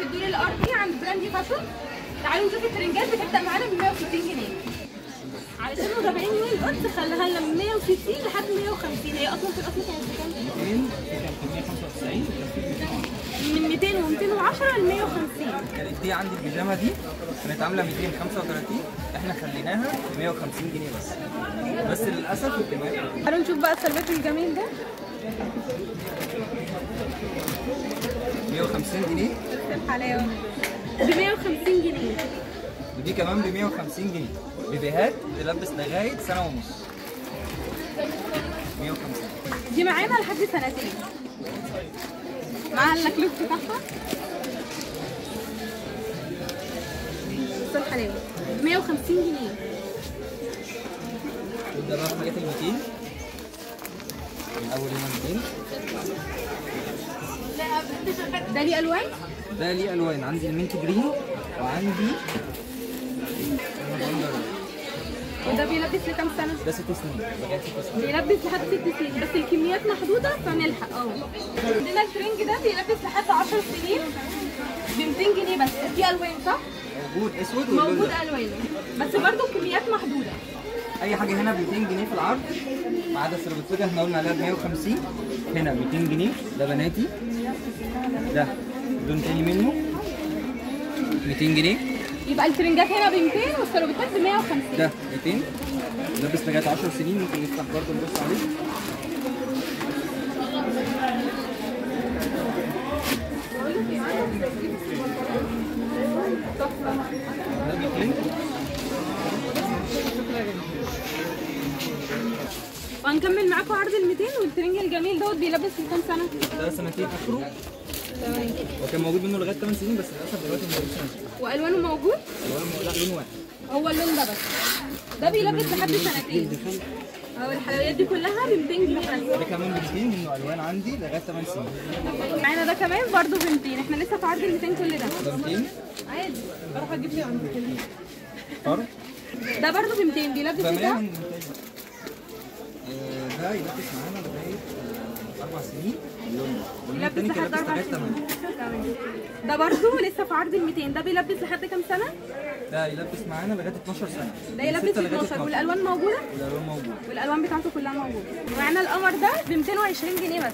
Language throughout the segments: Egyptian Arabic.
في الدور الارضي عند براندي فاشن تعالوا نشوف الترنجات بتبدا معانا من 160 جنيه علشان متابعين يوم القدس خليها لنا من 160 لحد 150 هي اصلا في الاصل كانت بكام؟ 200 395 من 200 و210 ل 150 كانت دي عندي البيجامه دي كانت عامله 235 احنا خليناها ب 150 جنيه بس بس للاسف الكميات تعالوا نشوف بقى السلبات الجميل ده 150 جنيه الحلاوه ب 150 جنيه ودي كمان ب 150 جنيه بيبيهات تلبس لغايه سنه ونص 150 دي معانا لحد سنتين معاها اللكلوك بتاعها بص الحلاوه ب 150 جنيه نبدا بقى في حاجات ال 200 من اول هنا 200 ده ليه الوان ده ليه الوان عندي المينت جرين وعندي وده بيلبس لكام سنه ده ست سنين لغايه ست سنين بيلبس لحد ست سنين بس الكميات محدوده فنلحق اه عندنا الترنج ده بيلبس لحد 10 سنين ب 200 جنيه بس في الوان صح؟ موجود اسود واللون موجود ده الوان بس برضه الكميات محدوده اي حاجه هنا ب 200 جنيه في العرض ما عدا السيرفيتوجا احنا قلنا عليها ب 150 هنا 200 جنيه ده بناتي ده لون تاني منه 200 جنيه يبقى الترنجات هنا ب 200 والسلوبيتات ب 150 ده 200 لابس لغايه 10 سنين ممكن نفتح برضه نبص عليه ده 200 وهنكمل معاكم عرض ال 200 والترنج الجميل دوت بيلبس في كام سنه؟ ده سنتين اخره تمام هو كان موجود منه لغايه 8 سنين بس للاسف دلوقتي موجود سنتين والوانه موجود هو لا لون واحد هو اللون ده بس ده بيلبس لحد سنتين اهو الحلويات دي كلها ب 200 جنيه ده بس كمان ب 200 منه الوان عندي لغايه 8 سنين معانا ده كمان برضه ب 200 احنا لسه في عرض ال 200 كل ده ده 200 عادي اروح اجيب لي عندي فرق ده برضه ب 200 بيلبس تمام ده ممتاز آه، ده يلبس معانا لغايه آه، اربع سنين اللون ده واللون التاني بيلبس كان لحد لابس اربع لغايه سنين 8 تمام ده برضه لسه في عرض ال 200 ده بيلبس لحد كام سنه؟ ده يلبس معانا لغايه 12 سنه ده من يلبس ستة لغاية 12 والالوان موجوده والالوان موجود والالوان بتاعته كلها موجوده معانا القمر ده ب 220 جنيه بس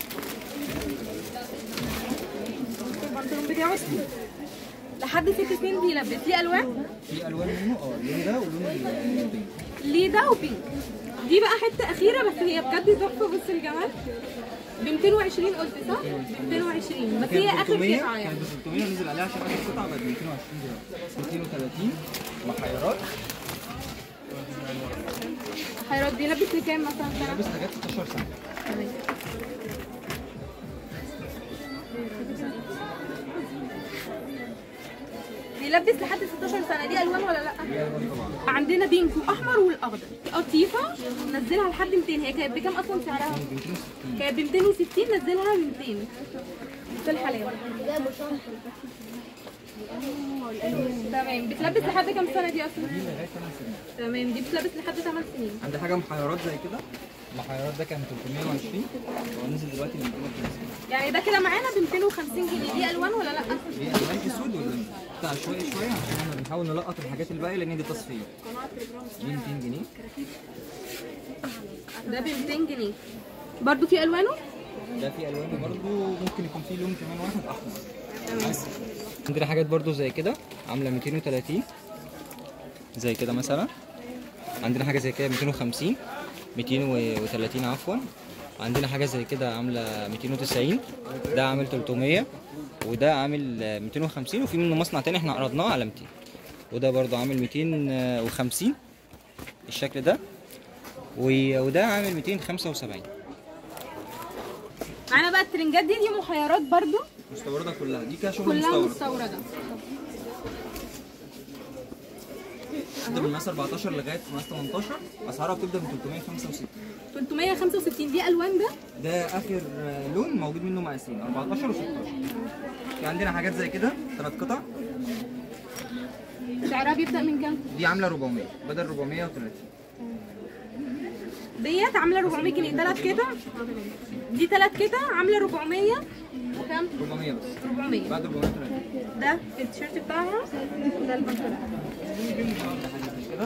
البنطلون بتاعه سليم. لحد ست سنين بيلبس ليه الوان في الوان منه اه اللون ده واللون البينك ليه ده وبينك دي بقى حته اخيره بس هي بجد تحفه بص الجمال ب 220 قلت صح؟ ب 220 بس هي كان ب اخر 300 قطعه يعني كان ب 300 ونزل عليها عشان اخر قطعه بقت ب 220 دلوقتي 230 محيرات حيرات بيلبس لكام مثلا سنه؟ يلبس لغايه 16 سنه بيلبس لحد 16 سنه دي الوان ولا لا؟ دي الوان طبعا عندنا بينك واحمر والاخضر قطيفه نزلها لحد 200 هي كانت بكام اصلا سعرها؟ ب 260 كانت ب 260 نزلها ب 200 في الحلاوه تمام بتلبس لحد كام سنه دي اصلا؟ دي لغايه 8 سنين تمام دي بتلبس لحد 8 سنين عندي حاجه محيرات زي كده المحيرات ده كان 320 ونزل دلوقتي ل 250 يعني ده كده معانا ب 250 جنيه دي الوان ولا لا؟ دي الوان اسود واللون بتاع شويه شويه عشان احنا بنحاول نلقط الحاجات الباقيه لان دي تصفيه دي 200 جنيه ده ب 200 جنيه برضو في الوانه؟ ده في الوان برضو ممكن يكون في لون كمان واحد احمر تمام عندنا حاجات برضو زي كده عامله 230 زي كده مثلا عندنا حاجه زي كده 250 230 عفوا عندنا حاجه زي كده عامله 290 ده عامل 300 وده عامل آه، 250 وفي منه مصنع تاني احنا عرضناه على 200 وده برضو عامل 250 الشكل ده و- وده عامل 275 معانا بقى الترنجات دي دي محيرات برضو مستورده كلها دي كده شغل كلها مستورد مستورده ده من مقاس 14 لغايه مقاس 18 اسعارها بتبدا من 365 365 دي الوان ده ده اخر آه، لون موجود منه مقاسين 14 و16 في عندنا حاجات زي كده ثلاث قطع سعرها بيبدا من كام؟ دي عامله 400 بدل 430 ديت عامله 400 جنيه ثلاث قطع دي ثلاث قطع عامله 430 كام 400 بس 400 بعد 430 ده التيشيرت بتاعها ده البنطلون كده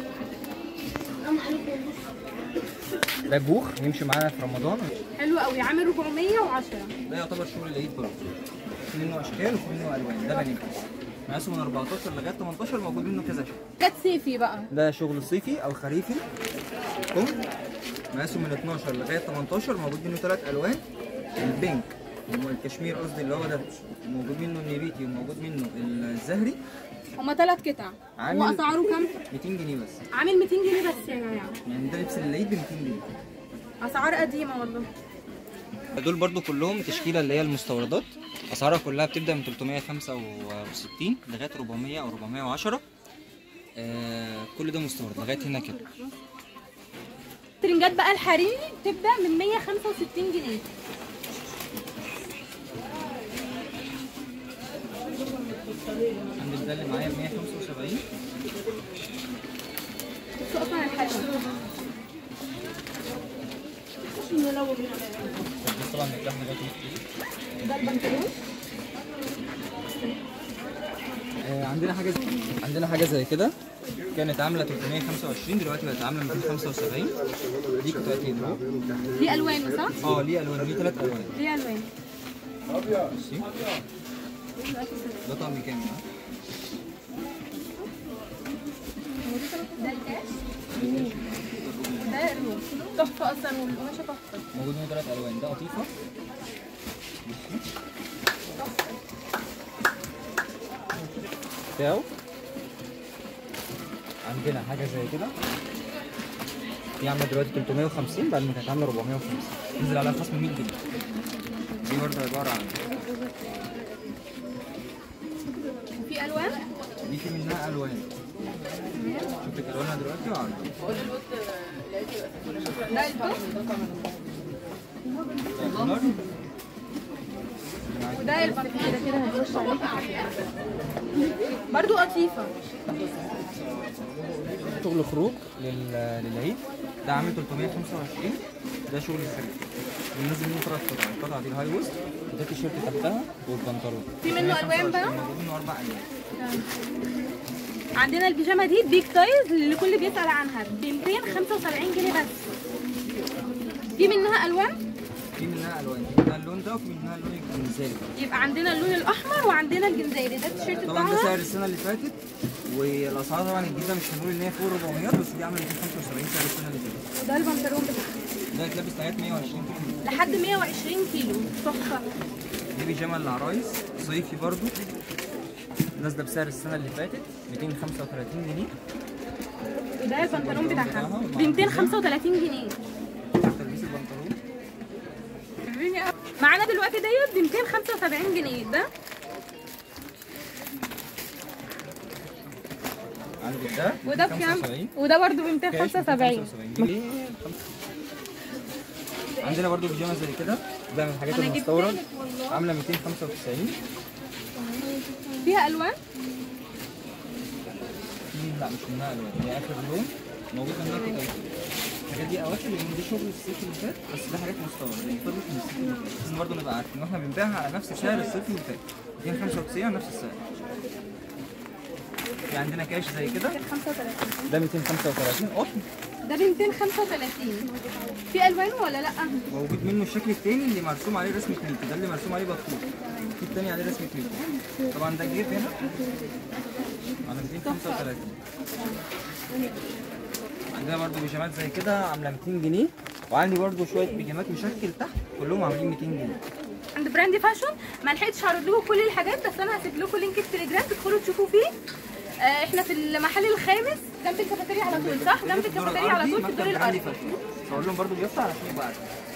ده جوخ يمشي معانا في رمضان حلو قوي عامل 410 ده يعتبر شغل العيد برضه في منه اشكال وفي منه الوان ده بنات مقاسه من 14 لغايه 18 موجود منه كذا شكل جت صيفي بقى ده شغل صيفي او خريفي كم مقاسه من 12 لغايه 18 موجود منه ثلاث الوان البينك والكشمير قصدي اللي هو ده موجود منه النبيتي وموجود منه الزهري هما ثلاث قطع عامل- واسعاره كام 200 جنيه بس عامل 200 جنيه بس يا جماعه يعني ده لبس العيد ب 200 جنيه اسعار قديمه والله دول برضو كلهم تشكيله اللي هي المستوردات اسعارها كلها بتبدا من 365 لغايه 400 او 410 آه كل ده مستورد لغايه هنا كده الترنجات بقى الحريمي بتبدا من 165 جنيه عندك ده اللي معايا ب 175 بصوا اصلا الحريمي بس طبعا بيتجمع لغايه نص كيلو. ده البنطلون آه عندنا حاجه زي... عندنا حاجه زي كده كانت عامله 325 دلوقتي بقت عامله 275 دي قطعتين اهو دي الوان صح؟ اه ليه الوان ليه ثلاث الوان دي الوان بصي ده طقم كامل ها ده الكاش ده الروم تحفه اصلا والقماشه تحفه موجود منه ثلاث الوان ده قطيفه بتاعه عندنا حاجه زي كده دي عامله دلوقتي 350 بعد ما كانت عامله 450 نزل عليها خصم 100 جنيه دي برضه عباره عن وفي الوان دي في منها الوان شوف لك الوانها دلوقتي وعرض ده البوكس وده البنطلون كده كده هنخش عليه برضو قطيفه شغل خروج لل- للعيد ده عامل 325 ده شغل الخارج بننزل منه ثلاث قطع القطعه دي الهاي ويست وده التيشيرت تحتها والبنطلون في منه ألوان بقى؟ موجود منه اربع الوان عندنا البيجامه دي بيج سايز اللي الكل بيسال عنها ب 275 جنيه بس في منها الوان في منها الوان في منها اللون ده وفي منها اللون الجنزالي يبقى عندنا اللون الاحمر وعندنا الجنزيري ده التيشيرت طبعا ده بتاعها سعر السنه اللي فاتت والاسعار طبعا الجديده مش هنقول ان هي فوق 400 بس دي عامله 275 سعر السنه اللي فاتت وده البنطلون بتاعها ده يتلبس لغايه 120 كيلو لحد 120 كيلو تحفه دي بيجامه للعرايس صيفي برضو نازله بسعر السنه اللي فاتت 235 جنيه وده البنطلون بتاعها ب 235 جنيه تلبيس البنطلون معانا دلوقتي ديت ب 275 جنيه ده عندك ده وده بكام 75. وده برضو ب كاش 275 دي عندنا برضو بيجامه زي كده ده من الحاجات أنا جبت المستورد لك والله. عامله 295 فيها الوان في لا مش منها الوان هي اخر لون موجود منها كده الحاجات دي اواخر لان دي شغل الصيف اللي فات بس ده حاجات مستورد يعني فضلت من الصيف اللي فات لازم برضه نبقى عارفين واحنا بنبيعها على نفس سعر الصيف اللي فات 295 على نفس السعر في عندنا كاش زي كده 35 ده 235 قطن ده ب 235 في الوان ولا لا موجود منه الشكل التاني اللي مرسوم عليه رسمة ميكي ده اللي مرسوم عليه بطوط في التاني عليه رسمة ميكي طبعا ده جيب هنا على 235 عندنا برضو بيجامات زي كده عاملة 200 جنيه وعندي برضو شوية بيجامات مشكل تحت كلهم عاملين 200 جنيه عند براند فاشون ما لحقتش هعرض لكم كل الحاجات بس انا هسيب لكم لينك التليجرام تدخلوا تشوفوا فيه آه احنا في المحل الخامس جنب الكافيتيريا على طول صح جنب في الدور الكافيتيريا على الأرضي طول في الدور مكتب براندي الارضي فاشن. هقول لهم برضو بيفتح عشان يبقى عارف